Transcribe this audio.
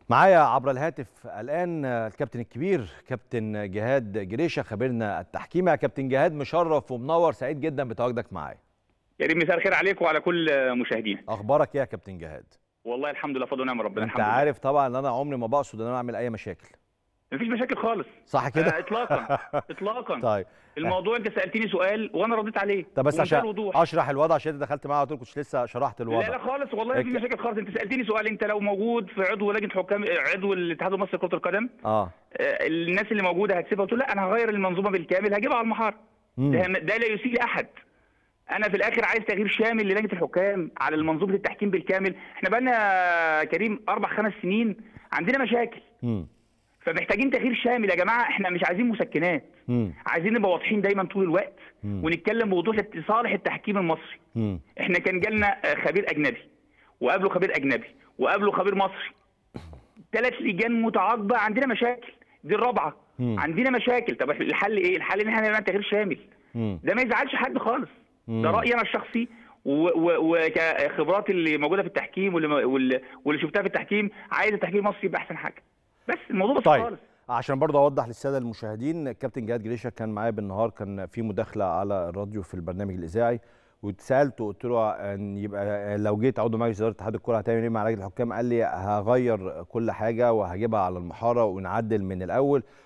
معايا عبر الهاتف الان الكابتن الكبير كابتن جهاد جريشه خبيرنا التحكيمي يا كابتن جهاد مشرف ومنور سعيد جدا بتواجدك معايا كريم مساء الخير عليك وعلى كل مشاهدينا اخبارك ايه يا كابتن جهاد والله الحمد لله فضل ونعم ربنا انت الحمد لله عارف طبعا ان انا عمري ما بقصد ان انا اعمل اي مشاكل مفيش مشاكل خالص صح كده آه اطلاقا اطلاقا طيب الموضوع انت سالتني سؤال وانا رديت عليه طب بس بمنتهى عشان الوضوح. اشرح الوضع عشان انت دخلت معايا على طول كنت لسه شرحت لا لا الوضع خالص والله مفيش هيك- مشاكل خالص انت سالتني سؤال انت لو موجود في عضو لجنه حكام عضو الاتحاد المصري لكره القدم اه آه، الناس اللي موجوده هتسيبها قلت له لا انا هغير المنظومه بالكامل هجيبها على المحار مم. ده, ده لا يسيء لاحد انا في الاخر عايز تغيير شامل للجنه الحكام على منظومه التحكيم بالكامل احنا بقالنا كريم اربع خمس سنين عندنا مشاكل امم فمحتاجين تغيير شامل يا جماعه احنا مش عايزين مسكنات امم عايزين نبقى واضحين دايما طول الوقت مم. ونتكلم بوضوح لصالح التحكيم المصري امم احنا كان جالنا آه، خبير اجنبي وقابله خبير اجنبي وقابله خبير مصري ثلاث لجان متعاقبه عندنا مشاكل دي الرابعه مم. عندنا مشاكل طب الحل ايه الحل ان احنا نعمل تغيير شامل امم ده ما يزعلش حد خالص مم. ده رايي انا الشخصي وكخبرات اللي موجوده في التحكيم واللي, واللي, واللي شفتها في التحكيم عايز التحكيم المصري يبقى احسن حاجه بس الموضوع بسيط طيب خالص عشان برضه اوضح للساده المشاهدين الكابتن جهاد جريشه كان معايا بالنهار كان في مداخله على الراديو في البرنامج الاذاعي واتسالته قلت له ان يبقى لو جيت عضو مجلس اداره اتحاد الكوره هتعمل ايه مع لجنه الحكام قال لي هغير كل حاجه وهجيبها على المحاره ونعدل من الاول